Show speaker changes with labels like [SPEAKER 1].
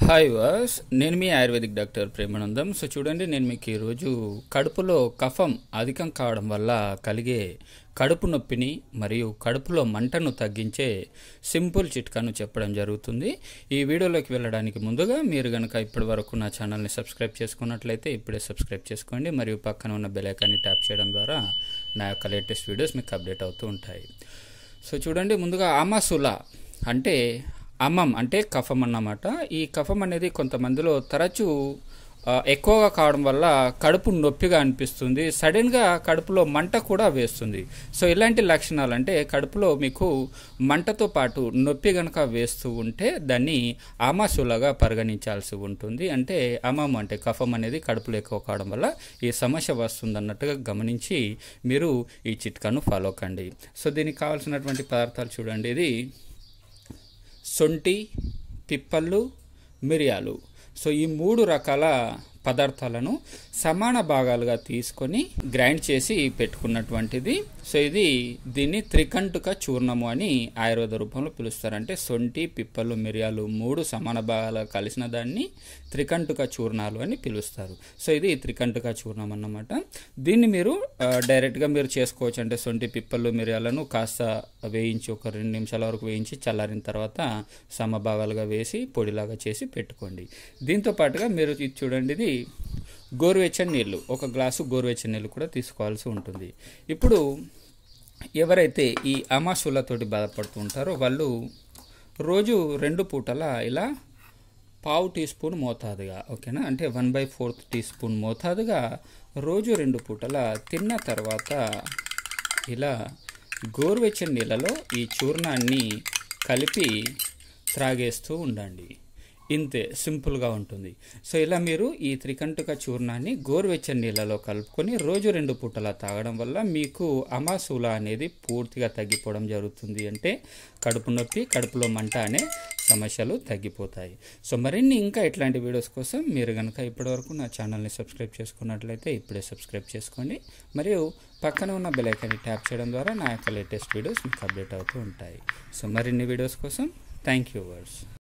[SPEAKER 1] hi వాస్ నేను మీ ఆయుర్వేదిక్ డాక్టర్ ప్రేమానందం సో చూడండి నేను మీకు ఈరోజు కడుపులో కఫం అధికం కావడం వల్ల కలిగే కడుపు నొప్పిని మరియు కడుపులో మంటను తగ్గించే సింపుల్ చిట్కాను చెప్పడం జరుగుతుంది ఈ వీడియోలోకి వెళ్ళడానికి ముందుగా మీరు కనుక ఇప్పటి వరకు నా ఛానల్ని సబ్స్క్రైబ్ చేసుకున్నట్లయితే ఇప్పుడే సబ్స్క్రైబ్ చేసుకోండి మరియు పక్కన ఉన్న బెల్ ఐకాన్ని ట్యాప్ చేయడం ద్వారా నా యొక్క లేటెస్ట్ వీడియోస్ మీకు అప్డేట్ అవుతూ ఉంటాయి సో చూడండి ముందుగా ఆమాసుల అంటే అమ్మం అంటే కఫం అన్నమాట ఈ కఫం అనేది కొంతమందిలో తరచూ ఆ, ఎక్కువగా కావడం వల్ల కడుపు నొప్పిగా అనిపిస్తుంది సడన్గా కడుపులో మంట కూడా వేస్తుంది సో ఇలాంటి లక్షణాలు అంటే కడుపులో మీకు మంటతో పాటు నొప్పి గనక వేస్తూ ఉంటే దాన్ని ఆమాశులగా పరిగణించాల్సి ఉంటుంది అంటే అమ్మం అంటే కఫం అనేది కడుపులో ఎక్కువ కావడం వల్ల ఈ సమస్య వస్తుంది అన్నట్టుగా గమనించి మీరు ఈ చిట్కాను ఫాలో కండి సో దీనికి కావాల్సినటువంటి పదార్థాలు చూడండి ఇది సొంటి పిప్పళ్ళు మిరియాలు సో ఈ మూడు రకాల పదార్థాలను సమాన భాగాలుగా తీసుకొని గ్రైండ్ చేసి పెట్టుకున్నటువంటిది సో ఇది దీన్ని త్రికంటుక చూర్ణము అని ఆయుర్వేద రూపంలో పిలుస్తారు అంటే సొంటి పిప్పలు మిరియాలు మూడు సమాన భాగాలుగా కలిసిన దాన్ని త్రికంటుక చూర్ణాలు అని పిలుస్తారు సో ఇది త్రికంటుక చూర్ణం అన్నమాట దీన్ని మీరు ఆ, డైరెక్ట్గా మీరు చేసుకోవచ్చు అంటే సొంటి పిప్పలు మిరియాలను కాస్త వేయించి ఒక రెండు నిమిషాల వరకు వేయించి చల్లారిన తర్వాత సమభాగాలుగా వేసి పొడిలాగా చేసి పెట్టుకోండి దీంతో పాటుగా మీరు ఇది చూడండి ఇది గోరువెచ్చని నీళ్ళు ఒక గ్లాసు గోరువెచ్చని నీళ్ళు కూడా తీసుకోవాల్సి ఉంటుంది ఇప్పుడు ఎవరైతే ఈ అమాసులతోటి బాధపడుతూ ఉంటారో వాళ్ళు రోజు రెండు పూటల ఇలా పావు టీ స్పూన్ మోతాదుగా ఓకేనా అంటే one by fourth teaspoon మోతాదుగా రోజు రెండు పూటల తిన్న తర్వాత ఇలా గోరువెచ్చని నీళ్ళలో ఈ చూర్ణాన్ని కలిపి త్రాగేస్తూ ఉండండి ఇంతే సింపుల్గా ఉంటుంది సో ఇలా మీరు ఈ త్రికంటుక చూర్ణాన్ని గోరువెచ్చని నీళ్ళలో కలుపుకొని రోజు రెండు పూటలా తాగడం వల్ల మీకు అమాసూల అనేది పూర్తిగా తగ్గిపోవడం జరుగుతుంది అంటే కడుపు నొప్పి కడుపులో మంట అనే సమస్యలు తగ్గిపోతాయి సో మరిన్ని ఇంకా ఇట్లాంటి వీడియోస్ కోసం మీరు కనుక ఇప్పటివరకు నా ఛానల్ని సబ్స్క్రైబ్ చేసుకున్నట్లయితే ఇప్పుడే సబ్స్క్రైబ్ చేసుకోండి మరియు పక్కన ఉన్న బెల్ ఐకాన్ని ట్యాప్ చేయడం ద్వారా నా యొక్క లేటెస్ట్ వీడియోస్ మీకు అప్డేట్ అవుతూ ఉంటాయి సో మరిన్ని వీడియోస్ కోసం థ్యాంక్ యూ వర్స్